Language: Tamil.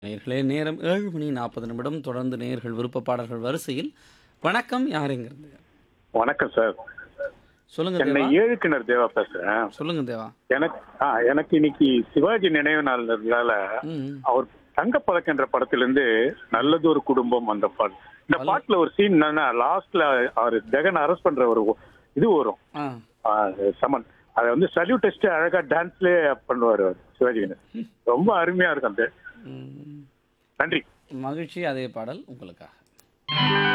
நேயர்களே நேரம் ஏழு மணி நாற்பது நிமிடம் தொடர்ந்து நேயர்கள் விருப்ப பாடல்கள் வரிசையில் வணக்கம் யாருங்கிறது வணக்கம் சார் சொல்லுங்க சென்னை தேவா ஏழு கிணறு தேவா பேசுறேன் சொல்லுங்க தேவா எனக்கு ஆ எனக்கு இன்னைக்கு சிவாஜி நினைவு நாள்னால ம் அவர் தங்கப்பதக்கன்ற படத்திலிருந்து நல்லது ஒரு குடும்பம் அந்த பாட்டு இந்த பாட்டுல ஒரு சீன் என்னன்னா லாஸ்ட்ல அவர் ஜெகன் அரெஸ்ட் பண்ற ஒரு இது வரும் ஆ ஆ, சமன் அதை வந்து சல்யூட் டெஸ்ட் அழகா டான்ஸ்லயே பண்ணுவார் அவர் சிவாஜி கணேசன் ரொம்ப அருமையா இருக்கும் அந்த ம். நன்றி மகிழ்ச்சி அதே பாடல் உங்களுக்காக